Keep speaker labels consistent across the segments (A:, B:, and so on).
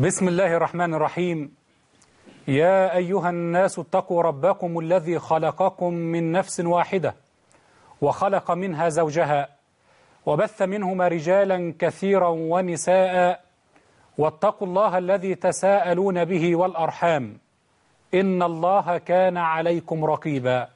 A: بسم الله الرحمن الرحيم يا أيها الناس اتقوا ربكم الذي خلقكم من نفس واحدة وخلق منها زوجها وبث منهما رجالا كثيرا ونساء واتقوا الله الذي تساءلون به والأرحام إن الله كان عليكم رقيبا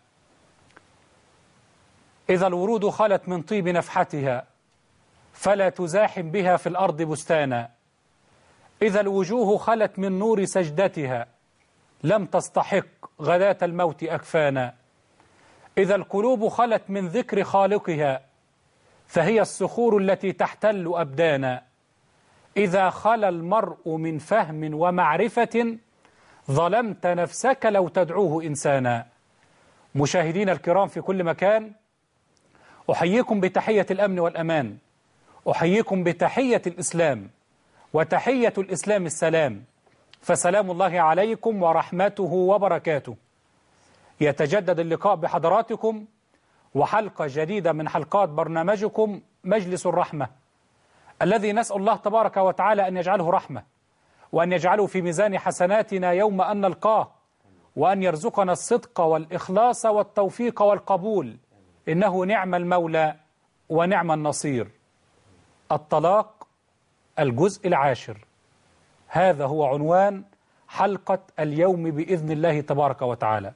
A: إذا الورود خلت من طيب نفحتها فلا تزاحم بها في الأرض بستانا إذا الوجوه خلت من نور سجدتها لم تستحق غداة الموت أكفانا إذا القلوب خلت من ذكر خالقها فهي الصخور التي تحتل أبدانا إذا خلا المرء من فهم ومعرفة ظلمت نفسك لو تدعوه إنسانا مشاهدين الكرام في كل مكان أحييكم بتحية الأمن والأمان أحييكم بتحية الإسلام وتحية الإسلام السلام فسلام الله عليكم ورحمته وبركاته يتجدد اللقاء بحضراتكم وحلقة جديدة من حلقات برنامجكم مجلس الرحمة الذي نسأل الله تبارك وتعالى أن يجعله رحمة وأن يجعله في ميزان حسناتنا يوم أن نلقاه وأن يرزقنا الصدق والإخلاص والتوفيق والقبول إنه نعم المولى ونعم النصير الطلاق الجزء العاشر هذا هو عنوان حلقة اليوم بإذن الله تبارك وتعالى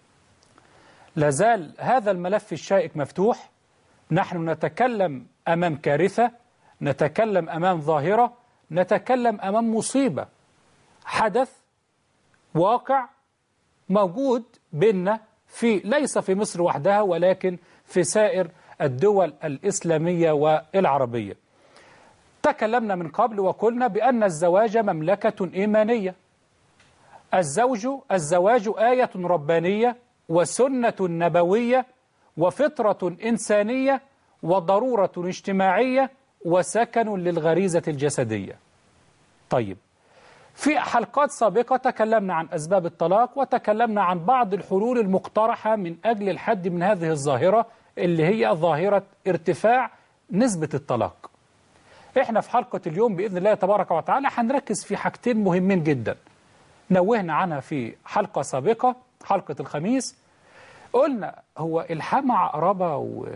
A: لازال هذا الملف الشائك مفتوح نحن نتكلم أمام كارثة نتكلم أمام ظاهرة نتكلم أمام مصيبة حدث واقع موجود بيننا في ليس في مصر وحدها ولكن في سائر الدول الإسلامية والعربية تكلمنا من قبل وقلنا بأن الزواج مملكة إيمانية الزوج الزواج آية ربانية وسنة نبوية وفطرة إنسانية وضرورة اجتماعية وسكن للغريزة الجسدية طيب في حلقات سابقة تكلمنا عن أسباب الطلاق وتكلمنا عن بعض الحلول المقترحة من أجل الحد من هذه الظاهرة اللي هي ظاهرة ارتفاع نسبة الطلاق احنا في حلقة اليوم بإذن الله تبارك وتعالى هنركز في حاجتين مهمين جدا نوهنا عنها في حلقة سابقة حلقة الخميس قلنا هو الحامة عقربة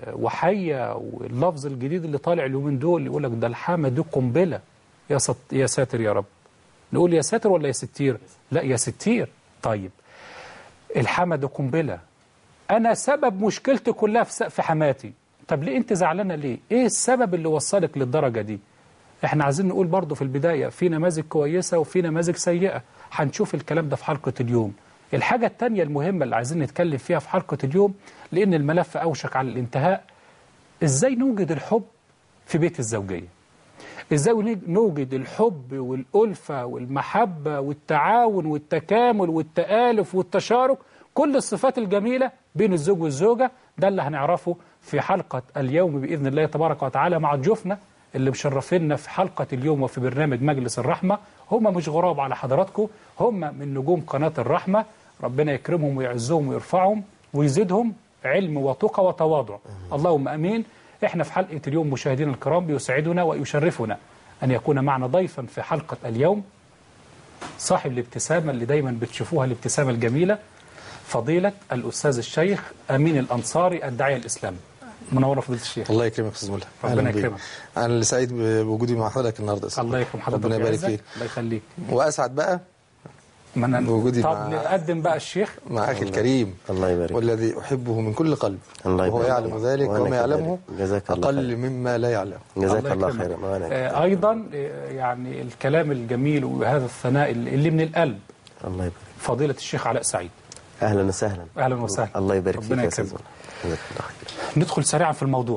A: وحية واللفظ الجديد اللي طالع اليومين دول يقول لك ده الحامة دي قنبلة يا, سط... يا ساتر يا رب نقول يا ساتر ولا يا ستير لا يا ستير طيب الحامة دي قنبلة أنا سبب مشكلتي كلها في سقف حماتي طب ليه أنت زعلانة ليه إيه السبب اللي وصلك للدرجة دي احنا عايزين نقول برضو في البداية في نماذج كويسة وفي نماذج سيئة هنشوف الكلام ده في حلقة اليوم الحاجة التانية المهمة اللي عايزين نتكلم فيها في حلقة اليوم لأن الملف أوشك على الانتهاء إزاي نوجد الحب في بيت الزوجية إزاي نوجد الحب والألفة والمحبة والتعاون والتكامل والتآلف والتشارك كل الصفات الجميلة بين الزوج والزوجة ده اللي هنعرفه في حلقة اليوم بإذن الله تبارك وتعالى مع ضيوفنا اللي مشرفينا في حلقة اليوم وفي برنامج مجلس الرحمة هم مش غراب على حضراتكم هم من نجوم قناة الرحمة ربنا يكرمهم ويعزهم ويرفعهم ويزيدهم علم وتقى وتواضع اللهم أمين احنا في حلقة اليوم مشاهدينا الكرام بيسعدنا ويشرفنا أن يكون معنا ضيفا في حلقة اليوم صاحب الابتسامة اللي دايما بتشوفوها الابتسامة الجميلة فضيلة الأستاذ الشيخ أمين الأنصاري الداعية الإسلامي منور فضيلة الشيخ
B: الله يكرمك استاذ مولى
A: ربنا يكرمك
B: انا اللي سعيد بوجودي مع حضرتك النهارده استاذ
A: الله يكرم حضرتك
B: ربنا يبارك
A: ويعزك.
B: فيك
A: الله يخليك
B: واسعد بقى
A: ما أنا-
B: بوجودي
A: طب
B: مع-
A: نقدم بقى الشيخ
B: مع اخي الكريم
C: الله يبارك فيك.
B: والذي احبه من كل قلب
C: الله
B: وهو
C: يبارك
B: يعلم
C: فيك.
B: ذلك
C: وأنا
B: وما يعلمه
C: كذلك. جزاك الله
B: اقل
C: خير.
B: مما لا يعلم
C: جزاك الله
A: يكرمك.
C: خيرا وأنا كذلك.
A: آه، أيضا آه، يعني الكلام الجميل وهذا الثناء اللي من القلب
C: الله يبارك
A: فضيلة الشيخ علاء سعيد
C: اهلا وسهلا
A: أهلا وسهلا
C: الله يبارك فيك
A: ربنا
C: يا استاذ
A: يكرمك.
C: مولى. جزاك الله خير
A: ندخل سريعا في الموضوع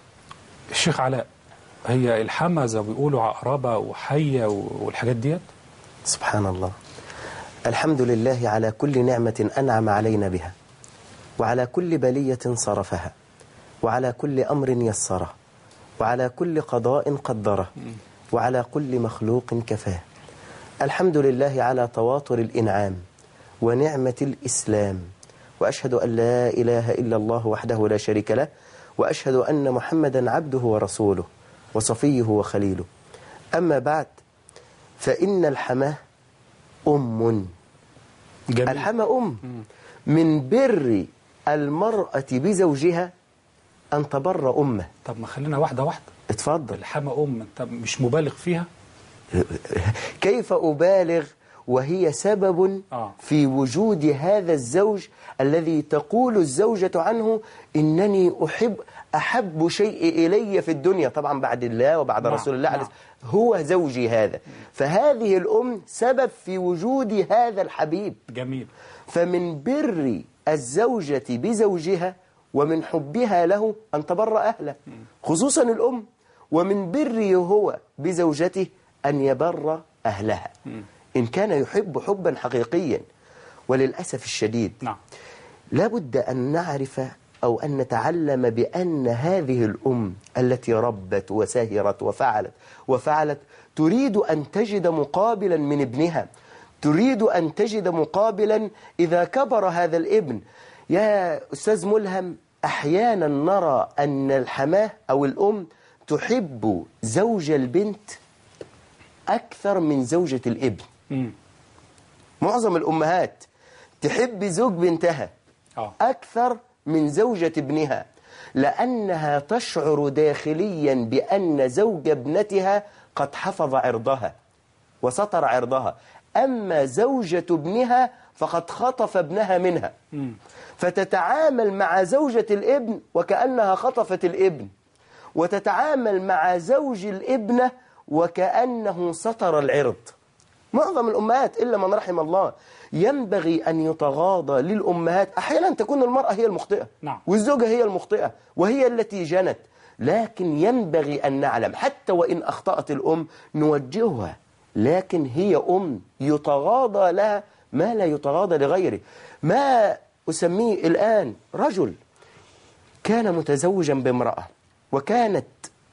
A: الشيخ علاء هي الحمى زي ما بيقولوا عقربة وحية والحاجات ديت
C: سبحان الله الحمد لله على كل نعمة أنعم علينا بها وعلى كل بلية صرفها وعلى كل أمر يسره وعلى كل قضاء قدره وعلى كل مخلوق كفاه الحمد لله على تواتر الإنعام ونعمة الإسلام وأشهد أن لا إله إلا الله وحده لا شريك له وأشهد أن محمدا عبده ورسوله وصفيه وخليله أما بعد فإن الحماة أم
A: جميل
C: الحماة أم من بر المرأة بزوجها أن تبر أمه
A: طب ما خلينا واحدة واحدة
C: اتفضل
A: الحما أم أنت مش مبالغ فيها
C: كيف أبالغ وهي سبب
A: آه.
C: في وجود هذا الزوج الذي تقول الزوجة عنه إنني أحب أحب شيء إلي في الدنيا طبعا بعد الله وبعد
A: نعم،
C: رسول الله عليه
A: نعم.
C: الصلاة- هو زوجي هذا فهذه الأم سبب في وجود هذا الحبيب
A: جميل
C: فمن بر الزوجة بزوجها ومن حبها له أن تبر أهله خصوصا الأم ومن بره هو بزوجته أن يبر أهلها إن كان يحب حبا حقيقيا وللأسف الشديد
A: نعم
C: لابد أن نعرف أو أن نتعلم بأن هذه الأم التي ربت وسهرت وفعلت وفعلت تريد أن تجد مقابلا من ابنها تريد أن تجد مقابلا إذا كبر هذا الابن يا أستاذ ملهم أحيانا نرى أن الحماه أو الأم تحب زوج البنت أكثر من زوجة الابن
A: مم.
C: معظم الأمهات تحب زوج بنتها
A: آه.
C: أكثر من زوجة ابنها لأنها تشعر داخليا بأن زوج ابنتها قد حفظ عرضها وسطر عرضها أما زوجة ابنها فقد خطف ابنها منها فتتعامل مع زوجة الابن وكأنها خطفت الابن وتتعامل مع زوج الابنة وكأنه سطر العرض معظم الأمهات إلا من رحم الله ينبغي أن يتغاضى للأمهات أحيانا تكون المرأة هي المخطئة
A: نعم.
C: والزوجة هي المخطئة وهي التي جنت لكن ينبغي أن نعلم حتى وإن أخطأت الأم نوجهها لكن هي أم يتغاضى لها ما لا يتغاضى لغيره ما أسميه الآن رجل كان متزوجا بامرأة وكانت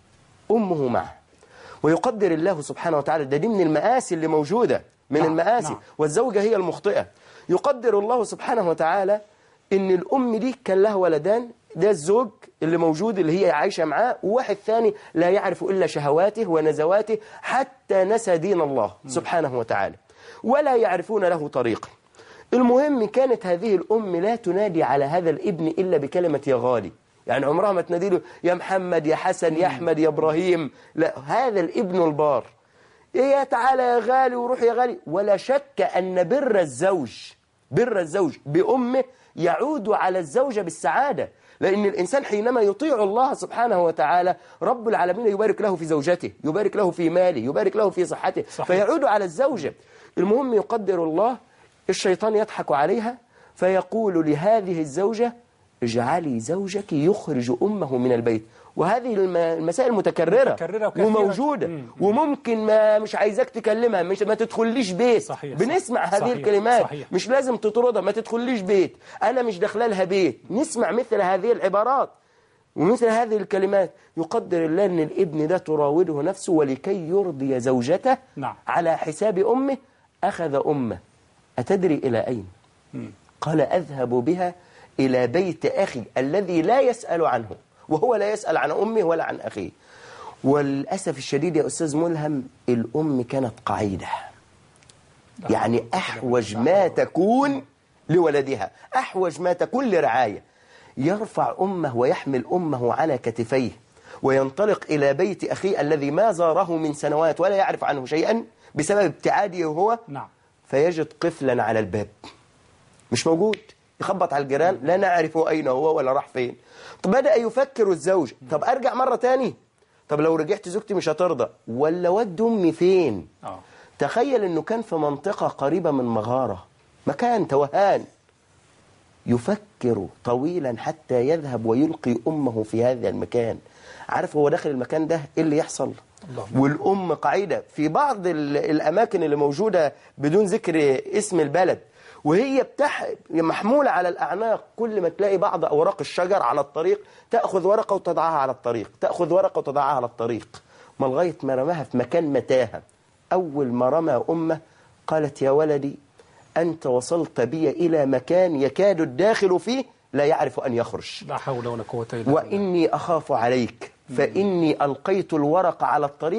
C: أمه معه ويقدر الله سبحانه وتعالى ده دي من المآسي اللي موجودة من
A: نعم،
C: المآسي
A: نعم.
C: والزوجة هي المخطئة يقدر الله سبحانه وتعالى إن الأم دي كان لها ولدان ده الزوج اللي موجود اللي هي عايشة معاه وواحد ثاني لا يعرف إلا شهواته ونزواته حتى نسى دين الله سبحانه وتعالى ولا يعرفون له طريقا المهم كانت هذه الأم لا تنادي على هذا الابن إلا بكلمة يا غالي يعني عمرها ما تنادي له يا محمد يا حسن يا أحمد يا إبراهيم لا هذا الابن البار إيه يا تعالى يا غالي وروح يا غالي ولا شك أن بر الزوج بر الزوج بأمه يعود على الزوجة بالسعادة لأن الإنسان حينما يطيع الله سبحانه وتعالى رب العالمين يبارك له في زوجته يبارك له في ماله يبارك له في صحته
A: صحيح.
C: فيعود على الزوجة المهم يقدر الله الشيطان يضحك عليها فيقول لهذه الزوجة اجعلي زوجك يخرج أمه من البيت وهذه الم- المسائل متكررة,
A: متكررة وكثيرة.
C: وموجودة
A: مم.
C: وممكن ما مش عايزاك تكلمها مش ما تدخليش بيت
A: صحيح،
C: بنسمع
A: صح-
C: هذه
A: صحيح،
C: الكلمات
A: صحيح.
C: مش لازم تطردها ما تدخليش بيت أنا مش داخله لها بيت نسمع مثل هذه العبارات ومثل هذه الكلمات يقدر الله أن الابن ده تراوده نفسه ولكي يرضي زوجته
A: نعم.
C: على حساب أمه أخذ أمه أتدري إلى أين قال أذهب بها إلى بيت أخي الذي لا يسأل عنه وهو لا يسأل عن أمه ولا عن أخيه والأسف الشديد يا أستاذ ملهم الأم كانت قعيدة يعني أحوج ما تكون لولدها أحوج ما تكون لرعاية يرفع أمه ويحمل أمه على كتفيه وينطلق إلى بيت أخيه الذي ما زاره من سنوات ولا يعرف عنه شيئا بسبب ابتعاده هو
A: نعم
C: فيجد قفلا على الباب مش موجود يخبط على الجيران لا نعرف أين هو ولا راح فين طب بدأ يفكر الزوج طب أرجع مرة تاني طب لو رجعت زوجتي مش هترضى ولا ود أمي فين
A: آه.
C: تخيل أنه كان في منطقة قريبة من مغارة مكان توهان يفكر طويلا حتى يذهب ويلقي أمه في هذا المكان عارف هو داخل المكان ده إيه اللي يحصل
A: اللهم
C: والأم قاعدة في بعض ال- الأماكن اللي موجودة بدون ذكر اسم البلد وهي بتح... محمولة على الأعناق كل ما تلاقي بعض أوراق الشجر على الطريق تأخذ ورقة وتضعها على الطريق تأخذ ورقة وتضعها على الطريق ما لغاية ما رماها في مكان متاهة أول ما رمى أمه قالت يا ولدي أنت وصلت بي إلى مكان يكاد الداخل فيه لا يعرف أن يخرج
A: لا حول ولا قوة إلا بالله
C: وإني أخاف عليك فإني ألقيت الورق على الطريق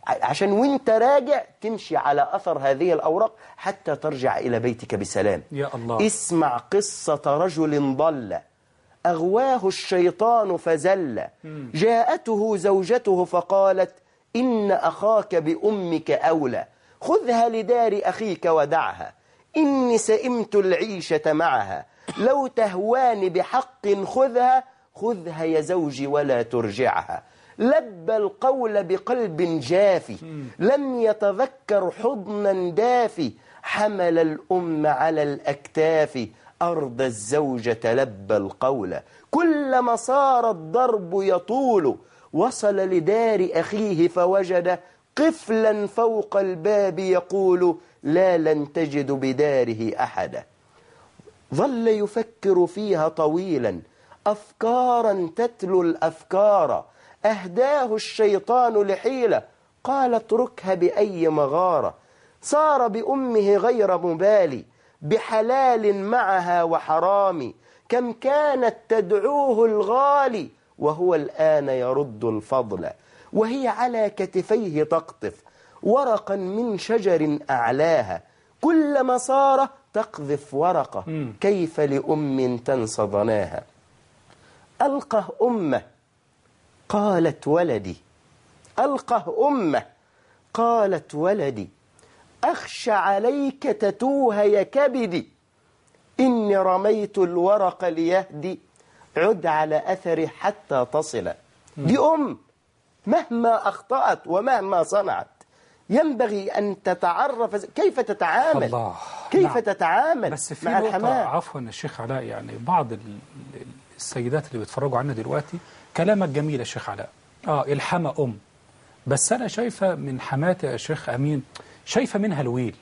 C: ع- عشان وانت راجع تمشي على أثر هذه الأوراق حتى ترجع إلى بيتك بسلام
A: يا الله
C: اسمع قصة رجل ضل أغواه الشيطان فزل جاءته زوجته فقالت إن أخاك بأمك أولى خذها لدار أخيك ودعها إني سئمت العيشة معها لو تهواني بحق خذها خذها يا زوجي ولا ترجعها لبى القول بقلب جافي لم يتذكر حضنا دافي حمل الأم على الأكتاف أرضى الزوجة لبى القول كلما صار الضرب يطول وصل لدار أخيه فوجد قفلا فوق الباب يقول لا لن تجد بداره أحدا ظل يفكر فيها طويلا أفكارا تتلو الأفكار أهداه الشيطان لحيلة قال اتركها بأي مغارة صار بأمه غير مبالي بحلال معها وحرام كم كانت تدعوه الغالي وهو الآن يرد الفضل وهي على كتفيه تقطف ورقا من شجر أعلاها كلما صار تقذف ورقة كيف لأم تنسى ضناها ألقه أمه قالت ولدي ألقه أمه قالت ولدي أخشى عليك تتوه يا كبدي إني رميت الورق ليهدي عد على أثري حتى تصل دي أم مهما أخطأت ومهما صنعت ينبغي أن تتعرف كيف تتعامل
A: الله
C: كيف
A: نعم.
C: تتعامل
A: بس في
C: مع
A: نقطة
C: الحماة
A: عفوا يا شيخ علاء يعني بعض ال- ال- السيدات اللي بيتفرجوا عنا دلوقتي كلامك جميل يا شيخ علاء اه الحما أم بس أنا شايفة من حماتي يا شيخ أمين شايفة منها الويل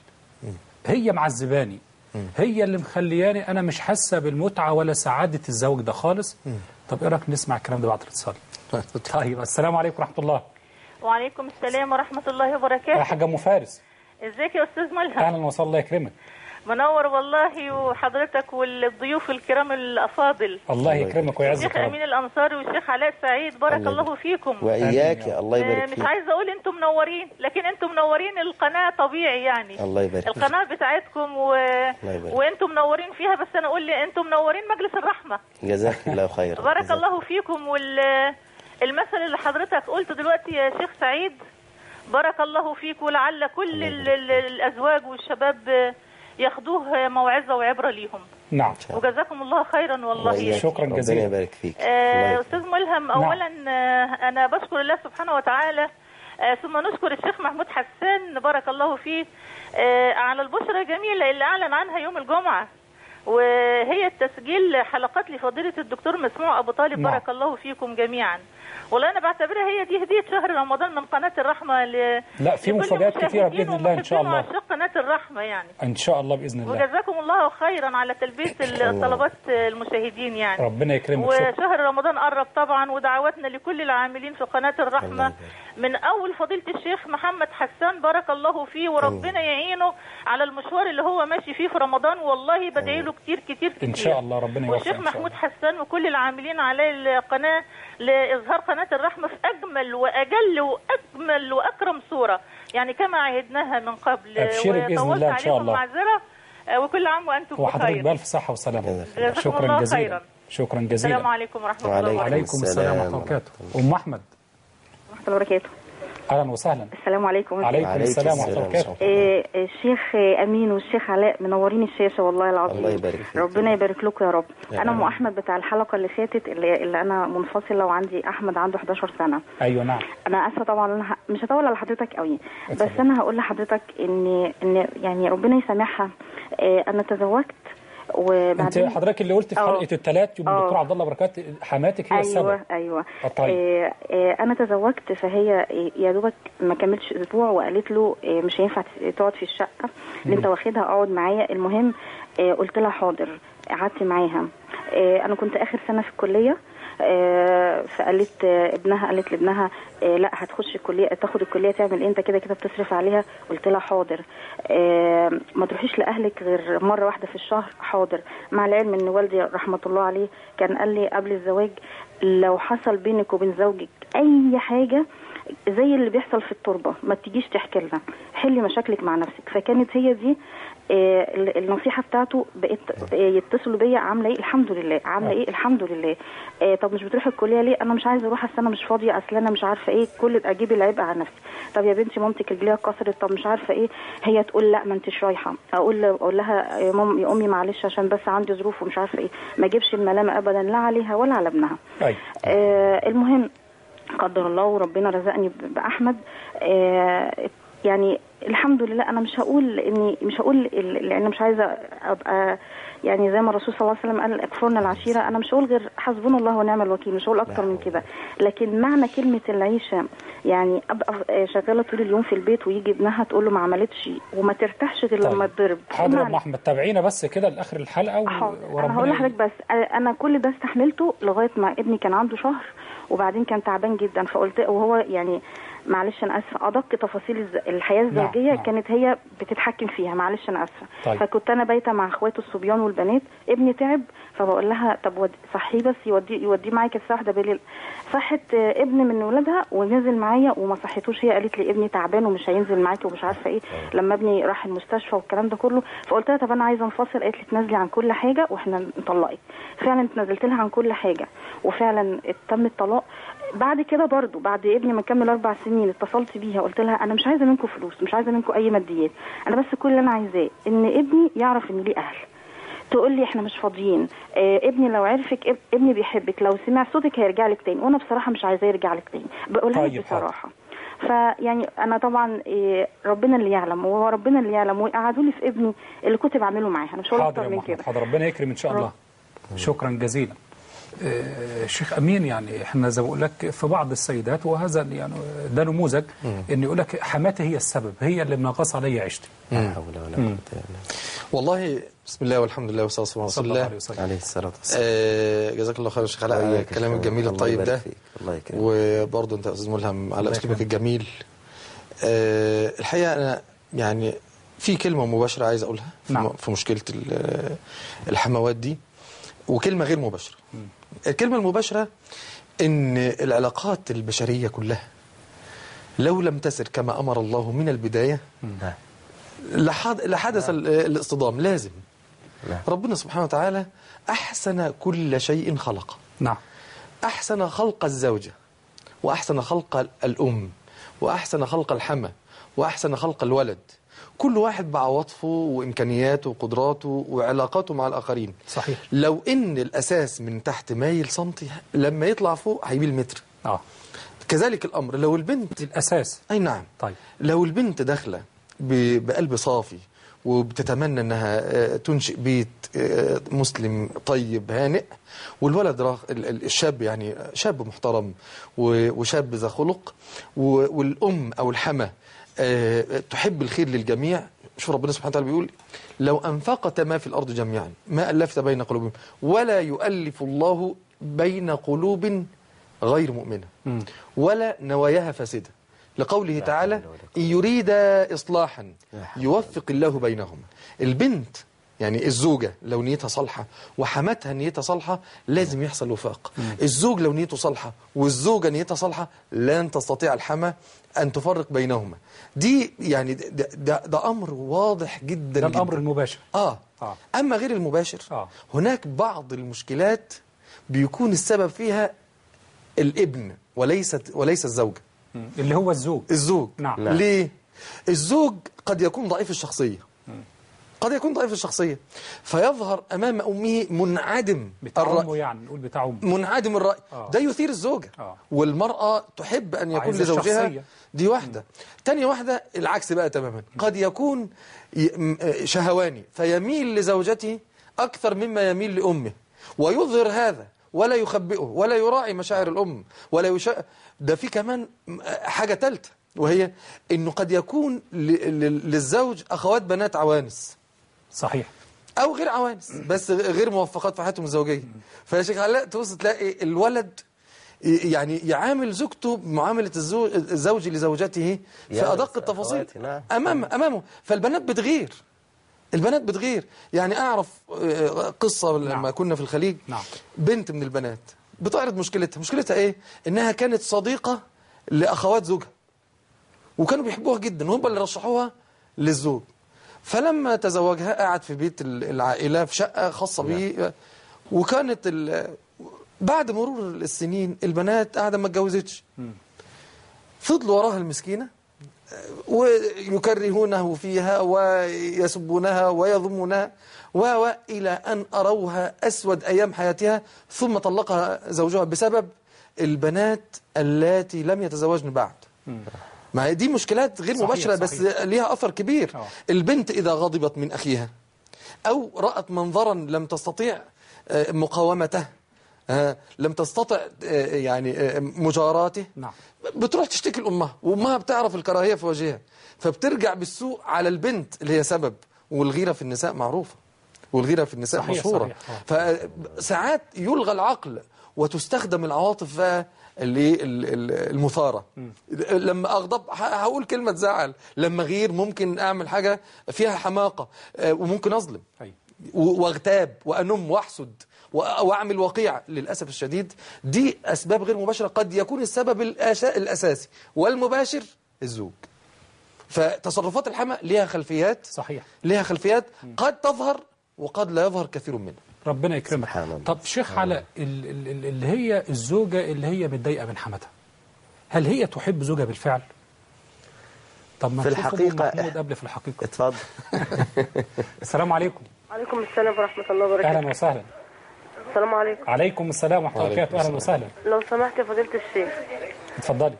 A: هي معذباني هي اللي مخلياني أنا مش حاسة بالمتعة ولا سعادة الزواج ده خالص طب إيه رأيك نسمع الكلام ده بعد الاتصال طيب السلام عليكم ورحمة الله
D: وعليكم السلام ورحمة الله
A: يا
D: وبركاته
A: حاجة أم فارس
D: ازيك يا أستاذ ملهم
A: أهلا وسهلا الله يكرمك
D: منور والله وحضرتك والضيوف الكرام الأفاضل
A: الله يكرمك ويعزك
D: الشيخ
A: يا رب
D: أمين الأنصاري والشيخ علاء سعيد بارك
C: الله
D: الله
C: يبارك.
D: فيكم
C: وإياك يا الله
D: آه،
C: يبارك
D: مش
C: فيك
D: عايزة أقول أنتم منورين لكن أنتم منورين القناة طبيعي يعني
C: الله يبارك فيك
D: القناة بتاعتكم و...
C: يبارك.
D: وأنتم منورين فيها بس أنا أقول لي أنتم منورين مجلس الرحمة
C: جزاك الله خيرا
D: بارك
C: جزاك
D: الله فيكم وال المثل اللي حضرتك قلته دلوقتي يا شيخ سعيد بارك الله فيك ولعل كل ال- ال- الازواج والشباب ياخدوه موعظه وعبره ليهم
A: نعم
D: وجزاكم الله خيرا والله
C: وإياك.
A: شكراً جزيلا.
C: ربنا يبارك فيك الله
D: آه،
C: يكرمك.
D: استاذ ملهم اولا آه، انا بشكر الله سبحانه وتعالى آه، ثم نشكر الشيخ محمود حسان بارك الله فيه آه، على البشرى الجميله اللي اعلن عنها يوم الجمعه وهي تسجيل حلقات لفضيله الدكتور مسموع ابو طالب
A: نعم.
D: بارك الله فيكم جميعا والله انا بعتبرها هي دي هديه شهر رمضان من قناه الرحمه ل...
A: لا في
D: لكل
A: مفاجآت كتيرة
D: مشاهدين
A: بإذن الله إن شاء
D: ومحبين
A: الله
D: وعشاق قناه الرحمه يعني
A: إن شاء الله بإذن الله
D: وجزاكم الله خيرا على تلبيه الطلبات المشاهدين يعني
A: ربنا يكرمك شكرا
D: وشهر رمضان قرب طبعا ودعواتنا لكل العاملين في قناة
C: الله
D: الرحمة
C: يبارك.
D: من أول فضيلة الشيخ محمد حسان بارك الله فيه وربنا يعينه على المشوار اللي هو ماشي فيه في رمضان والله بدعي له كتير كتير كتير
A: إن شاء الله ربنا يوفقه
D: والشيخ
A: إن شاء
D: محمود
A: الله.
D: حسان وكل العاملين على القناة لإظهار قناة الرحمة في أجمل وأجل وأجمل وأكرم صورة يعني كما عهدناها من قبل
A: أبشري بإذن
D: وطولت
A: الله إن شاء
D: عليكم
A: الله.
D: معذرة آه، وكل عام وأنتم
A: وحضرتك
D: بخير
A: بألف صحة وسلامة
C: جزاك الله.
D: جزاكم
A: شكرا
D: الله
A: جزيلا
D: خيرا.
A: شكرا
D: السلام
A: جزيلا
D: عليكم ورحمة الله
C: وعليكم
D: وبركاته
A: وعليكم السلام ورحمة الله
C: السلام
A: وبركاته أم أحمد
E: ورحمة الله وبركاته
A: أهلا وسهلا
E: السلام عليكم
A: عليكم
C: عليك
A: السلام ورحمة الله
C: السلام
A: وبركاته
E: إيه الشيخ أمين والشيخ علاء منورين الشاشة والله العظيم
C: الله يبارك فيك.
E: ربنا يبارك لكم يا رب
C: يا
E: أنا
C: رب.
E: أم أحمد بتاع الحلقة اللي فاتت اللي, اللي أنا منفصلة وعندي أحمد عنده 11 سنة
A: أيوة نعم
E: أنا آسفة طبعا أنا ه- مش هطول على حضرتك قوي بس
A: اتفضل.
E: أنا هقول لحضرتك إن إن يعني ربنا يسامحها إيه أنا تزوجت
A: أنت
E: وبعدين
A: حضرتك اللي قلت في
E: آه.
A: حلقة الثلاث يوم
E: آه.
A: الدكتور عبد الله بركات حماتك هي السبب
E: ايوه ايوه
A: آه، طيب.
E: آه آه انا تزوجت فهي آه، يا دوبك ما كملتش اسبوع وقالت له آه مش هينفع تس- تقعد في الشقه اللي انت واخدها اقعد معايا المهم آه قلت لها حاضر قعدت معاها آه انا كنت اخر سنه في الكليه آه فقالت آه ابنها قالت لابنها آه لا هتخش الكليه تاخد الكليه تعمل إيه؟ انت كده كده بتصرف عليها قلت لها حاضر آه ما تروحيش لاهلك غير مره واحده في الشهر حاضر مع العلم ان والدي رحمه الله عليه كان قال لي قبل الزواج لو حصل بينك وبين زوجك اي حاجه زي اللي بيحصل في التربه ما تجيش تحكي لنا حلي مشاكلك مع نفسك فكانت هي دي آه، ال- النصيحه بتاعته بقيت آه، يتصلوا بيا عامله ايه الحمد لله عامله ايه الحمد لله آه، طب مش بتروحي الكليه ليه انا مش عايزه اروح اصل انا مش فاضيه اصل انا مش عارفه ايه كل اجيب العبء على نفسي طب يا بنتي مامتك رجليها اتكسرت طب مش عارفه ايه هي تقول لا ما انتش رايحه اقول اقول لها يا مام يا امي معلش عشان بس عندي ظروف ومش عارفه ايه ما اجيبش الملامه ابدا لا عليها ولا على ابنها
A: أيوة.
E: آه المهم قدر الله وربنا رزقني ب- باحمد آه يعني الحمد لله انا مش هقول اني مش هقول ال- لان مش عايزه ابقى يعني زي ما الرسول صلى الله عليه وسلم قال اكفرنا العشيره انا مش هقول غير حسبنا الله ونعم الوكيل مش هقول اكتر من كده لكن معنى كلمه العيشه يعني ابقى آه، شغاله طول اليوم في البيت ويجي ابنها تقول له ما عملتش وما ترتاحش غير لما تضرب
A: حاضر يا ام
E: معنى-
A: احمد تابعينا بس كده لاخر الحلقه و...
E: حاضر انا
A: وربنا
E: هقول
A: ي-
E: لحضرتك بس أ- انا كل ده استحملته لغايه ما ابني كان عنده شهر وبعدين كان تعبان جدا فقلت وهو يعني معلش انا اسفه ادق تفاصيل الز- الحياه الزوجيه
A: نعم.
E: كانت هي بتتحكم فيها معلش انا اسفه
A: طيب.
E: فكنت انا بايته مع اخواته الصبيان والبنات ابني تعب فبقول لها طب ود- صحيه بس يوديه يوديه معايا الساعه واحدة بالليل صحت آه، ابن من ولادها ونزل معايا وما صحيتوش هي قالت لي ابني تعبان ومش هينزل معاكي ومش عارفه ايه لما ابني راح المستشفى والكلام ده كله فقلت لها طب انا عايزه انفصل قالت لي تنازلي عن كل حاجه واحنا نطلقك فعلا اتنازلت لها عن كل حاجه وفعلا تم الطلاق بعد كده برضو بعد ابني ما كمل اربع سنين اتصلت بيها قلت لها انا مش عايزه منكم فلوس مش عايزه منكم اي ماديات انا بس كل اللي انا عايزاه ان ابني يعرف ان ليه اهل تقول لي احنا مش فاضيين اه ابني لو عرفك اب ابني بيحبك لو سمع صوتك هيرجع لك تاني وانا بصراحه مش عايزاه يرجع لك تاني بقولها
A: طيب،
E: لك بصراحه فيعني انا طبعا إيه ربنا اللي يعلم وهو ربنا اللي يعلم وقعدوا لي في ابني اللي كنت بعمله معاه انا مش هقول
A: حاضر
E: اكتر
A: يا
E: من
A: محمد
E: كده
A: حاضر ربنا يكرم ان شاء الله شكرا جزيلا آه، شيخ امين يعني احنا زي ما بقول لك في بعض السيدات وهذا يعني ده نموذج ان يقول لك حماتي هي السبب هي اللي منغص علي عيشتي
C: لا حول ولا قوة إلا بالله.
B: والله بسم الله والحمد لله والصلاه والسلام على
A: صلى
B: رسول
A: الله
B: الله
A: عليه وسلم
C: عليه الصلاة والسلام
B: آه، جزاك الله خير يا شيخ علاء على
C: وإياك يا
B: الكلام
C: شيخ.
B: الجميل
C: الله
B: الطيب
C: يبارك
B: ده
C: فيك. الله يكرمك
B: وبرضه انت يا استاذ ملهم على
A: الله
B: اسلوبك
A: يكرمك.
B: الجميل آه، الحقيقه انا يعني في كلمه مباشره عايز اقولها في,
A: نعم.
B: م- في مشكله ال- الحموات دي وكلمه غير مباشره الكلمه المباشره ان العلاقات البشريه كلها لو لم تسر كما امر الله من البدايه
C: نعم.
B: لحد- لحدث ال- الاصطدام لازم
C: نعم.
B: ربنا سبحانه وتعالى احسن كل شيء خلقه
A: نعم
B: أحسن خلق الزوجة وأحسن خلق الأم وأحسن خلق الحمى وأحسن خلق الولد كل واحد بعواطفه وإمكانياته وقدراته وعلاقاته مع الآخرين
A: صحيح
B: لو إن الأساس من تحت مايل سنتي لما يطلع فوق هيميل متر
A: اه
B: كذلك الأمر لو البنت
A: الاساس
B: أي نعم
A: طيب
B: لو البنت داخلة ب- بقلب صافي وبتتمنى انها آه، تنشئ بيت آه، مسلم طيب هانئ والولد راغ ال- ال- الشاب يعني شاب محترم و- وشاب ذا خلق و- والام او الحمى آه، تحب الخير للجميع شوف ربنا سبحانه وتعالى بيقول لو انفقت ما في الارض جميعا ما الفت بين قلوبهم ولا يؤلف الله بين قلوب غير مؤمنه ولا نواياها فاسده لقوله تعالى إن يريد إصلاحا يوفق الله بينهما البنت يعني الزوجة لو نيتها صالحة وحماتها نيتها صالحة لازم يحصل وفاق الزوج لو نيته صالحة والزوجة نيتها صالحة لن تستطيع الحما أن تفرق بينهما دي يعني ده, ده, ده أمر واضح جدا
A: ده
B: جدا.
A: الامر المباشر
B: آه.
A: آه.
B: أما غير المباشر
A: آه.
B: هناك بعض المشكلات بيكون السبب فيها الابن وليست وليس الزوجة
A: مم. اللي هو الزوج
B: الزوج
A: نعم.
C: نعم.
B: ليه الزوج قد يكون ضعيف الشخصية قد يكون ضعيف الشخصية فيظهر أمام أمه منعدم
A: بتاع
B: الرأي
A: امه يعني نقول بتاع امه
B: منعدم الرأي
A: آه.
B: ده يثير الزوجة
A: آه.
B: والمرأة تحب أن يكون
A: عايزة
B: لزوجها
A: الشخصية.
B: دي واحدة تانية واحدة العكس بقى تماما قد يكون ي- م- آه، شهواني فيميل لزوجته أكثر مما يميل لأمه ويظهر هذا ولا يخبئه ولا يراعي مشاعر الأم ولا يشا... ده في كمان م- آه، حاجة ثالثة وهي أنه قد يكون ل... ل... للزوج أخوات بنات عوانس
A: صحيح
B: او غير عوانس بس غير موفقات في حياتهم الزوجيه فيا شيخ علاء تبص تلاقي الولد ي- يعني يعامل زوجته بمعامله الزوج الزوج لزوجته في
C: يا
B: ادق
C: بس
B: التفاصيل
C: أخواتي، نعم.
B: امام امامه فالبنات بتغير البنات بتغير يعني اعرف آه، قصه لما
A: نعم.
B: كنا في الخليج
A: نعم.
B: بنت من البنات بتعرض مشكلتها مشكلتها ايه انها كانت صديقة لاخوات زوجها وكانوا بيحبوها جدا وهم اللي رشحوها للزوج فلما تزوجها قعد في بيت ال- العائلة في شقة خاصة به وكانت ال- بعد مرور السنين البنات قاعدة ما اتجوزتش فضلوا وراها المسكينة ويكرهونه فيها ويسبونها ويضمونها و و إلى أن أروها أسود أيام حياتها ثم طلقها زوجها بسبب البنات اللاتي لم يتزوجن بعد ما هي دي مشكلات غير
A: صحيح،
B: مباشرة بس
A: صحيح.
B: ليها أثر كبير
A: آه.
B: البنت إذا غضبت من أخيها أو رأت منظرا لم تستطيع آه، مقاومته آه، لم تستطع آه، يعني آه، مجاراته
A: نعم.
B: بتروح تشتكي لأمها وأمها بتعرف الكراهية في وجهها فبترجع بالسوء على البنت اللي هي سبب والغيرة في النساء معروفة والغيرة في النساء
A: صحيح،
B: مشهورة
A: صحيح، آه.
B: فساعات يلغى العقل وتستخدم العواطف بقى اللي ال- ال- المثارة لما أغضب ه- هقول كلمة زعل لما غير ممكن أعمل حاجة فيها حماقة آه، وممكن أظلم
A: أيوة.
B: و- واغتاب وأنم وأحسد و- وأعمل وقيع للأسف الشديد دي أسباب غير مباشرة قد يكون السبب الأشا- الأساسي والمباشر الزوج فتصرفات الحمى ليها خلفيات
A: صحيح
B: ليها خلفيات قد تظهر وقد لا يظهر كثير منها
A: ربنا يكرمك
C: سبحان الله.
A: طب شيخ علاء ال- ال- ال- اللي هي الزوجة اللي هي متضايقة من حماتها هل هي تحب زوجها بالفعل؟ طب ما
C: في
A: نشوف أم
C: الحقيقة-
A: محمود قبل في الحقيقة
C: اتفضل
A: السلام عليكم
F: عليكم السلام ورحمة الله وبركاته
A: أهلا وسهلا
F: السلام عليكم
A: عليكم السلام ورحمة الله
B: وعليكم
A: وبركاته أهلا وسهلا
F: لو سمحت يا فضيلة الشيخ
A: اتفضلي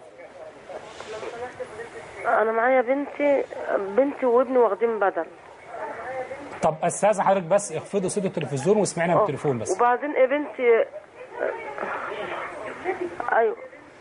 F: أنا معايا بنتي بنتي وابني واخدين بدل
A: طب أستاذ حضرتك بس اخفضوا صوت التلفزيون واسمعينا من
F: آه.
A: التليفون بس
F: وبعدين إيه بنتي أيوه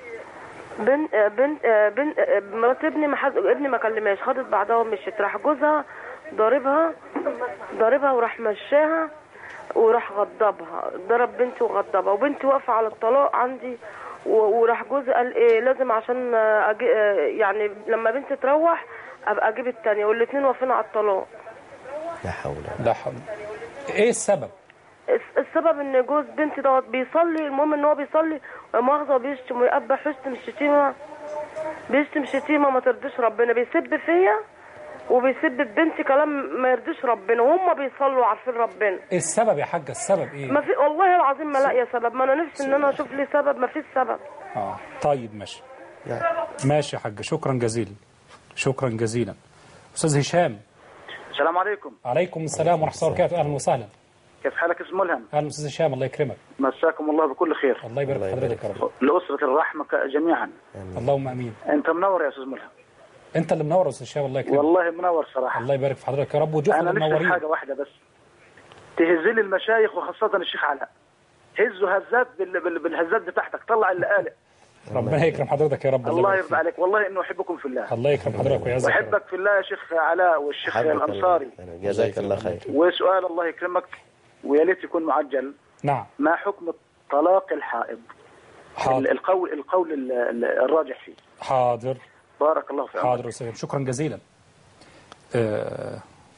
F: بنت بنت بنت مرات ابني ما حد ابني ما كلمهاش خدت بعضها ومشيت راح جوزها ضاربها ضاربها وراح مشاها وراح غضبها ضرب بنتي وغضبها وبنتي واقفه على الطلاق عندي و- وراح جوزي قال ايه لازم عشان أجي يعني لما بنتي تروح ابقى اجيب التانية والاثنين واقفين على الطلاق
C: لا حول ولا
A: لا حول إيه السبب؟
F: الس- السبب ان جوز بنتي دوت بيصلي المهم ان هو بيصلي ومؤاخذه بيشتم ويقبح يشتم الشتيمه بيشتم شتيمه ما ترضيش ربنا بيسب فيا وبيسب في بنتي كلام ما يرضيش ربنا وهم بيصلوا عارفين ربنا
A: إيه السبب يا حاجة السبب إيه؟
F: ما في والله العظيم ما لاقيه سبب ما انا نفسي ان انا اشوف لي سبب ما فيش سبب
A: آه طيب ماشي ماشي يا حاج شكرا جزيلا شكرا جزيلا أستاذ هشام
G: السلام عليكم
A: عليكم السلام ورحمة الله وبركاته أهلا وسهلا
G: كيف حالك اسم ملهم
A: أهلا أستاذ هشام الله يكرمك
G: مساكم الله بكل خير
A: الله يبارك في حضرتك يا رب
G: لأسرة الرحمة ك- جميعا
A: اللهم امين
G: انت منور يا استاذ ملهم
A: انت اللي منور يا استاذ شاب الله يكرمك
G: والله منور صراحة
A: الله يبارك في حضرتك يا رب وجوف
G: انا نفسي
A: المنورين
G: حاجة واحدة بس تهز لي المشايخ وخاصة الشيخ علاء هزوا هزات بال... بال... بالهزات بتاعتك طلع اللي قال
A: ربنا يكرم حضرتك يا رب
G: الله
A: يبارك
G: يرضى
A: فيك.
G: عليك والله انه احبكم في الله
A: الله يكرم حضرتك ويعزك يا رب.
G: واحبك في الله يا شيخ علاء والشيخ
C: حبك
G: الانصاري
C: الله. جزاك الله خير
G: وسؤال الله يكرمك ويا ليت يكون معجل
A: نعم
G: ما حكم طلاق الحائض
A: حاضر
G: القول القول ال- ال- الراجح فيه
A: حاضر
G: بارك الله في عمرك
A: حاضر أستاذ شكرا جزيلا آه،